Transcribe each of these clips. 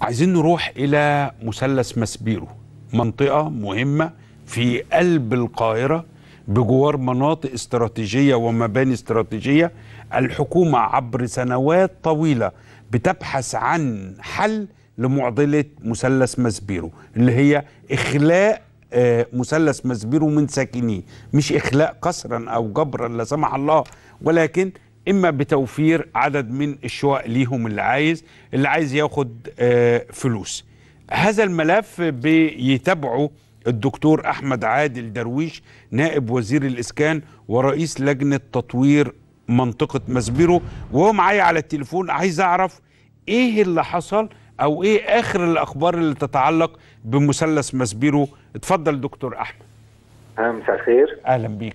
عايزين نروح إلى مثلث مسبيرو منطقة مهمة في قلب القاهرة بجوار مناطق استراتيجية ومباني استراتيجية الحكومة عبر سنوات طويلة بتبحث عن حل لمعضلة مثلث مسبيرو اللي هي إخلاء آه، مثلث مسبيرو من ساكنيه مش إخلاء قسرا أو جبرا لا سمح الله ولكن اما بتوفير عدد من الشقق ليهم اللي عايز اللي عايز ياخد آه، فلوس هذا الملف بيتابعه الدكتور احمد عادل درويش نائب وزير الاسكان ورئيس لجنه تطوير منطقه مسبيرو وهو معايا على التليفون عايز اعرف ايه اللي حصل او ايه اخر الاخبار اللي تتعلق بمثلث مسبيرو اتفضل دكتور احمد آه، مساء الخير اهلا بيك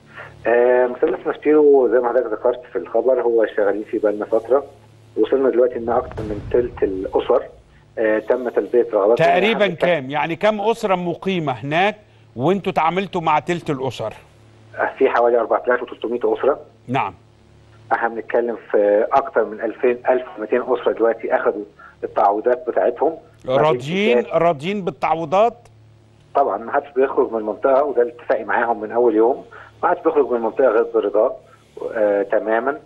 آه مثلث ماسبيرو زي ما حضرتك ذكرت في الخبر هو شغالين فيه بقالنا فتره وصلنا دلوقتي ان اكثر من ثلث الاسر آه تم تلبيه رغباتهم تقريبا يعني كام يعني كام اسره مقيمه هناك وانتوا تعاملتوا مع تلت الاسر آه، في حوالي 4300 اسره نعم احنا بنتكلم في اكثر من 2000 1200 اسره دلوقتي اخذوا التعويضات بتاعتهم راضيين راضيين بالتعويضات طبعا ما حدش بيخرج من المنطقه وده الاتفاقي معاهم من اول يوم ما حدش بيخرج من المنطقه غير برضاه آه تماما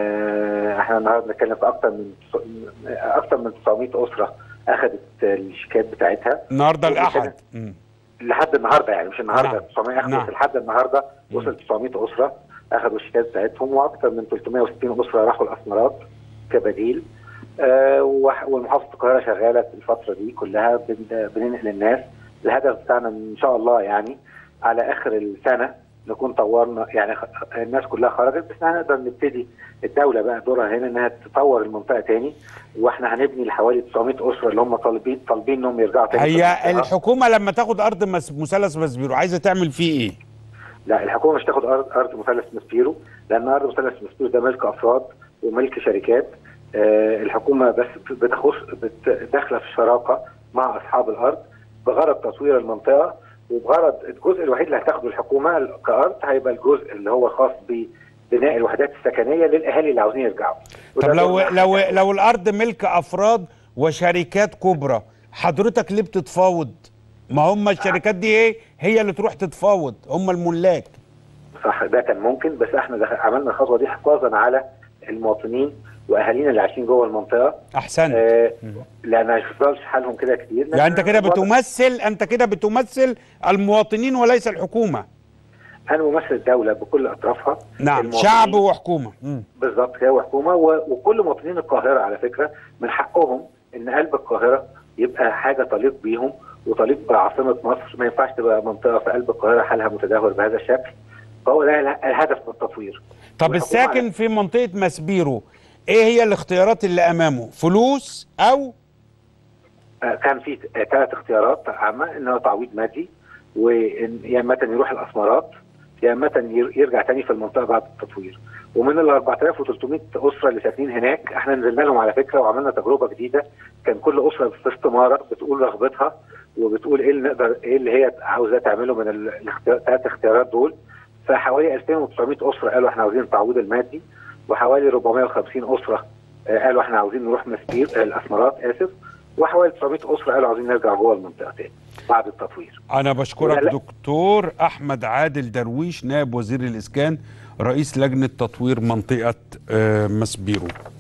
آه احنا النهارده بنتكلم في اكثر من اكثر من 900 اسره اخذت الشيكات بتاعتها النهارده وبالتالي- الاحد مم. لحد النهارده يعني مش النهارده نعم. 900 اخذت نعم. لحد النهارده وصل 900 اسره اخذوا الشيكات بتاعتهم واكثر من 360 اسره راحوا الاسمرات كبديل آه وح- والمحافظه القاهره شغاله الفتره دي كلها بن- بننقل الناس الهدف بتاعنا ان شاء الله يعني على اخر السنه نكون طورنا يعني خ- الناس كلها خرجت بس احنا هنقدر نبتدي الدوله بقى دورها هنا انها تطور المنطقه تاني واحنا هنبني لحوالي 900 اسره اللي هم طالبين طالبين انهم يرجعوا تاني في هي المنطقة. الحكومه لما تاخد ارض مس... مثلث مسبيرو عايزه تعمل فيه ايه لا الحكومه مش تاخد ارض ارض مثلث مسبيرو لان ارض مثلث مسبيرو ده ملك افراد وملك شركات آه الحكومه بس بتخص بت- داخله في شراكه مع اصحاب الارض بغرض تطوير المنطقه وبغرض الجزء الوحيد اللي هتاخده الحكومه كارض هيبقى الجزء اللي هو خاص ببناء الوحدات السكنيه للاهالي اللي عاوزين يرجعوا وده طب لو دورنا لو إحنا. لو الارض ملك افراد وشركات كبرى حضرتك ليه بتتفاوض ما هم الشركات دي ايه هي اللي تروح تتفاوض هم الملاك صح ده كان ممكن بس احنا دخ- عملنا الخطوه دي حفاظا على المواطنين واهالينا اللي عايشين جوه المنطقه احسنت آه لان ما يفضلش حالهم كده كتير يعني انت كده الوضع- بتمثل انت كده بتمثل المواطنين وليس الحكومه انا ممثل الدوله بكل اطرافها نعم المواطنين- شعب وحكومه مم. بالظبط كده وحكومه و- وكل مواطنين القاهره على فكره من حقهم ان قلب القاهره يبقى حاجه تليق بيهم وتليق بعاصمه مصر ما ينفعش تبقى منطقه في قلب القاهره حالها متدهور بهذا الشكل فهو ده اله- الهدف من التطوير طب والحكومة الساكن في منطقه مسبيرو ايه هي الاختيارات اللي امامه فلوس او آه، كان في ثلاث اختيارات عامه ان هو تعويض مادي وإن يا اما يروح الاسمرات يا اما ير- يرجع تاني في المنطقه بعد التطوير ومن ال 4300 اسره اللي ساكنين هناك احنا نزلنا لهم على فكره وعملنا تجربه جديده كان كل اسره في استماره بتقول رغبتها وبتقول ايه اللي نقدر ايه اللي هي عاوزاه تعمله من الثلاث اختيارات دول فحوالي 2900 اسره قالوا احنا عاوزين التعويض المادي وحوالي 450 اسره آه، قالوا احنا عاوزين نروح مسبير آه، الاسمرات اسف وحوالي 900 اسره قالوا عاوزين نرجع جوه المنطقه تاني بعد التطوير انا بشكرك لا. دكتور احمد عادل درويش نائب وزير الاسكان رئيس لجنه تطوير منطقه آه، مسبيرو